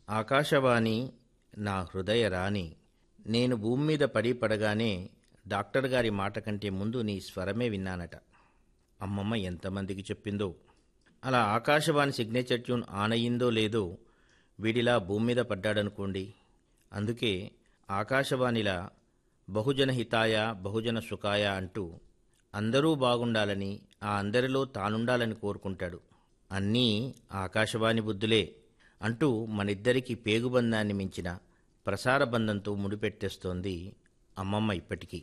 ఆకాశవాణి నా హృదయ రాణి నేను భూమి మీద పడి పడగానే డాక్టర్ గారి మాట కంటే ముందు నీ స్వరమే విన్నానట అమ్మమ్మ ఎంతమందికి చెప్పిందో అలా ఆకాశవాణి సిగ్నేచర్ ట్యూన్ ఆన్ అయ్యిందో లేదో వీడిలా భూమి మీద పడ్డాడనుకోండి అందుకే ఆకాశవాణిలా బహుజన హితాయ బహుజన సుఖాయ అంటూ అందరూ బాగుండాలని ఆ అందరిలో తానుండాలని కోరుకుంటాడు అన్నీ ఆకాశవాణి బుద్ధులే అంటూ మనిద్దరికీ పేగుబంధాన్ని మించిన ప్రసార బంధంతో ముడిపెట్టేస్తోంది అమ్మమ్మ ఇప్పటికీ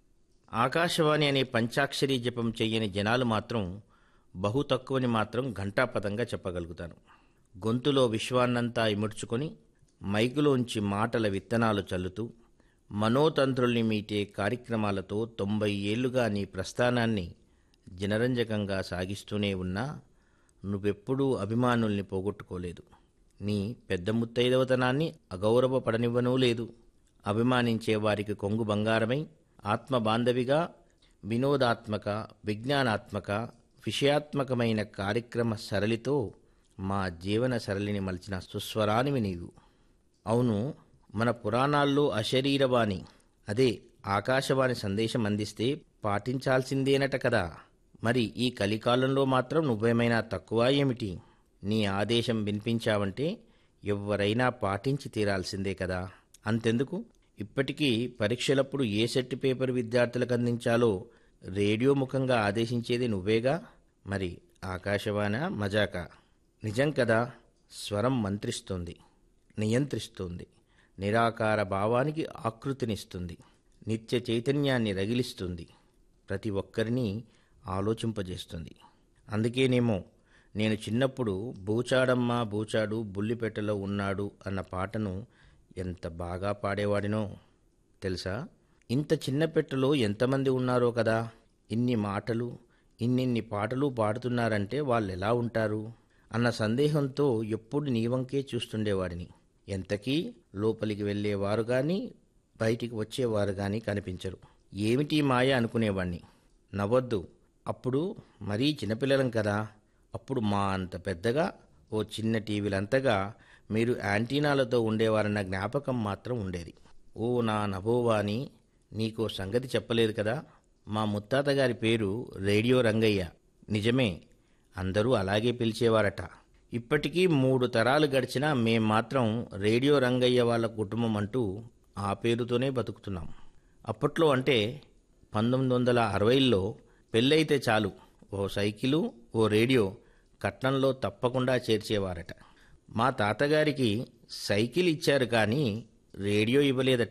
ఆకాశవాణి అనే పంచాక్షరీ జపం చెయ్యని జనాలు మాత్రం బహు తక్కువని మాత్రం ఘంటాపదంగా చెప్పగలుగుతాను గొంతులో విశ్వాన్నంతా ఇముడ్చుకొని మైకులోంచి మాటల విత్తనాలు చల్లుతూ మనోతంత్రుల్ని మీటే కార్యక్రమాలతో తొంభై ఏళ్లుగా నీ ప్రస్థానాన్ని జనరంజకంగా సాగిస్తూనే ఉన్నా నువ్వెప్పుడూ అభిమానుల్ని పోగొట్టుకోలేదు నీ పెద్ద ముత్తైదవతనాన్ని అగౌరవపడనివ్వనూ లేదు అభిమానించే వారికి కొంగు బంగారమై ఆత్మ బాంధవిగా వినోదాత్మక విజ్ఞానాత్మక విషయాత్మకమైన కార్యక్రమ సరళితో మా జీవన సరళిని మలిచిన సుస్వరానివి నీవు అవును మన పురాణాల్లో అశరీరవాణి అదే ఆకాశవాణి సందేశం అందిస్తే పాటించాల్సిందేనట కదా మరి ఈ కలికాలంలో మాత్రం నువ్వేమైనా తక్కువ ఏమిటి నీ ఆదేశం వినిపించావంటే ఎవరైనా పాటించి తీరాల్సిందే కదా అంతెందుకు ఇప్పటికీ పరీక్షలప్పుడు ఏ సెట్ పేపర్ విద్యార్థులకు అందించాలో రేడియో ముఖంగా ఆదేశించేది నువ్వేగా మరి ఆకాశవాణ మజాక నిజం కదా స్వరం మంత్రిస్తుంది నియంత్రిస్తుంది నిరాకార భావానికి ఆకృతినిస్తుంది నిత్య చైతన్యాన్ని రగిలిస్తుంది ప్రతి ఒక్కరిని ఆలోచింపజేస్తుంది అందుకేనేమో నేను చిన్నప్పుడు బూచాడమ్మ బూచాడు బుల్లిపెట్టలో ఉన్నాడు అన్న పాటను ఎంత బాగా పాడేవాడినో తెలుసా ఇంత చిన్న పెట్టెలో ఎంతమంది ఉన్నారో కదా ఇన్ని మాటలు ఇన్నిన్ని పాటలు పాడుతున్నారంటే వాళ్ళు ఎలా ఉంటారు అన్న సందేహంతో ఎప్పుడు నీ వంకే చూస్తుండేవాడిని ఎంతకీ లోపలికి వెళ్ళేవారు కానీ బయటికి వచ్చేవారు కానీ కనిపించరు ఏమిటి మాయ అనుకునేవాణ్ణి నవ్వొద్దు అప్పుడు మరీ చిన్నపిల్లలం కదా అప్పుడు మా అంత పెద్దగా ఓ చిన్న టీవీలంతగా మీరు యాంటీనాలతో ఉండేవారన్న జ్ఞాపకం మాత్రం ఉండేది ఓ నా నభోవాని నీకో సంగతి చెప్పలేదు కదా మా ముత్తాత గారి పేరు రేడియో రంగయ్య నిజమే అందరూ అలాగే పిలిచేవారట ఇప్పటికీ మూడు తరాలు గడిచినా మేం మాత్రం రేడియో రంగయ్య వాళ్ళ కుటుంబం అంటూ ఆ పేరుతోనే బతుకుతున్నాం అప్పట్లో అంటే పంతొమ్మిది వందల అరవైలో పెళ్ళైతే చాలు ఓ సైకిలు ఓ రేడియో కట్నంలో తప్పకుండా చేర్చేవారట మా తాతగారికి సైకిల్ ఇచ్చారు కానీ రేడియో ఇవ్వలేదట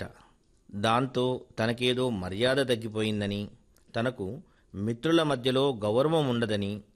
దాంతో తనకేదో మర్యాద తగ్గిపోయిందని తనకు మిత్రుల మధ్యలో గౌరవం ఉండదని